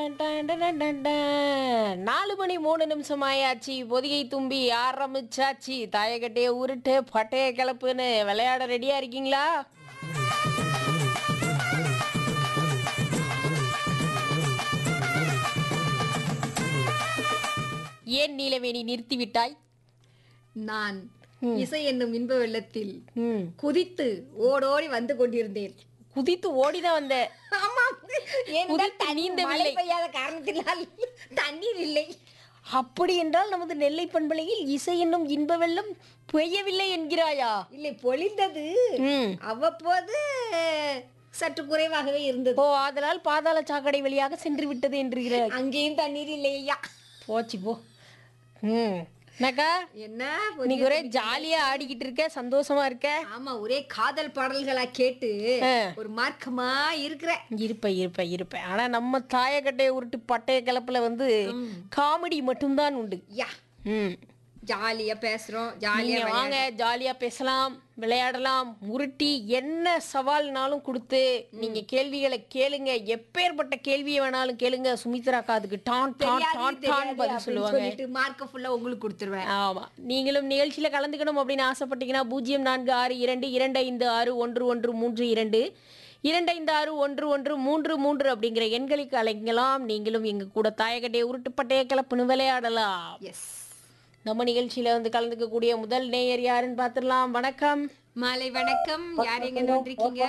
Ton டன் டன் டன் டன். நாலு மணி மூணு நிமிஷம் ஆயாச்சு பொதிகை தும்பி ஆரம்பிச்சாச்சு தாயக்கட்டைய உருட்டு பட்டைய கிளப்புன்னு விளையாட ரெடியா இருக்கீங்களா ஏன் நீலவேணி நிறுத்தி விட்டாய் நான் இசை என்னும் இன்ப வெள்ளத்தில் ம் குதித்து ஓடோடி வந்து கொண்டிருந்தேன் குதித்து ஓடிதான் வந்த ஆமாம் ஏனென்றால் குதித்து தண்ணி நீந்தவில்லை. மழை பெய்யாத காரணத்தினால் தண்ணீர் இல்லை அப்படி என்றால் நமது நெல்லை பண்பலையில் இசை என்னும் இன்ப வெள்ளம் பெய்யவில்லை என்கிறாயா இல்லை பொழிந்தது ம் அவ்வப்போது சற்று குறைவாகவே இருந்தது ஓ அதனால் பாதாள சாக்கடை வழியாக சென்று விட்டது என்கிறாய் அங்கேயும் தண்ணீர் இல்லையா போச்சு போ ம் என்னக்கா என்ன இன்னைக்கு ஒரே ஜாலியா ஆடிக்கிட்டு இருக்க சந்தோஷமா இருக்க ஆமா ஒரே காதல் பாடல்களா கேட்டு ஆ. ஒரு மார்க்கமா இருக்கிற இருப்ப இருப்ப இருப்ப ஆனா நம்ம தாயக்கட்டைய உருட்டு பட்டைய கிளப்புல வந்து காமெடி மட்டும்தான் உண்டு யா ம் ஜாலியா பேசுறோம் ஜாலியா நீங்க வாங்க ஜாலியா பேசலாம் விளையாடலாம் உருட்டி என்ன சவால்னாலும் கொடுத்து நீங்க கேள்விகளை கேளுங்க எப்பேற்பட்ட கேள்வியை வேணாலும் கேளுங்க சுமித்ரா காதுக்கு டான் டான் டான் டான் பதில் சொல்லுவாங்க சொல்லிட்டு மார்க்க ஃபுல்லா உங்களுக்கு கொடுத்துருவேன் ஆமா நீங்களும் நிகழ்ச்சியில கலந்துக்கணும் அப்படின்னு ஆசைப்பட்டீங்கன்னா பூஜ்ஜியம் நான்கு ஆறு இரண்டு இரண்டு ஐந்து ஆறு ஒன்று ஒன்று மூன்று இரண்டு இரண்டு ஐந்து ஆறு ஒன்று ஒன்று மூன்று மூன்று அப்படிங்கிற எண்களுக்கு அழைக்கலாம் நீங்களும் எங்க கூட தாயக்கட்டையை உருட்டுப்பட்டைய கிளப்புன்னு விளையாடலாம் எஸ் நம்ம நிகழ்ச்சியில வந்து கலந்துக்கக்கூடிய முதல் நேயர் யாருன்னு பார்த்துடலாம் வணக்கம் மாலை வணக்கம் யார் எங்க வந்திருக்கீங்க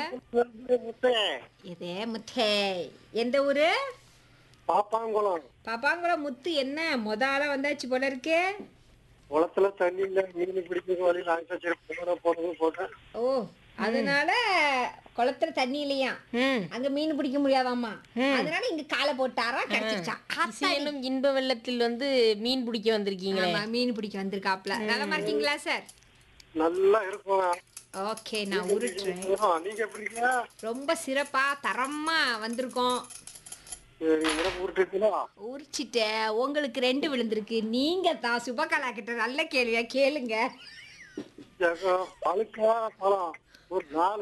இதே முத்தே எந்த ஊரு பாப்பாங்குளம் பாப்பாங்குளம் முத்து என்ன மொத ஆளா வந்தாச்சு போல இருக்கு குளத்துல தண்ணி இல்ல மீன் பிடிக்கிறது வழி நாங்க சரி போன போனது போட்டேன் ஓ அதனால குளத்துல தண்ணி இல்லையா ம் அங்க மீன் பிடிக்க முடியாதாமா அதனால இங்க காலை போட்டாரா கிடைச்சிருச்சா இசை என்னும் இன்ப வெள்ளத்தில் வந்து மீன் பிடிக்க வந்திருக்கீங்களே ஆமா மீன் பிடிக்க வந்திருக்காப்ல நல்லா இருக்கீங்களா சார் நல்லா இருக்கும் ஓகே நான் உருட்டுறேன் நீங்க எப்படி இருக்கீங்க ரொம்ப சிறப்பா தரமா வந்திருக்கோம் சரி உடம்பு விட்டுட்டீங்களா உரிச்சிட்டேன் உங்களுக்கு ரெண்டு விழுந்திருக்கு நீங்க தான் சுபகலா கிட்ட நல்ல கேள்வியா கேளுங்க அழுக்கா பழம் ஒரு நாலு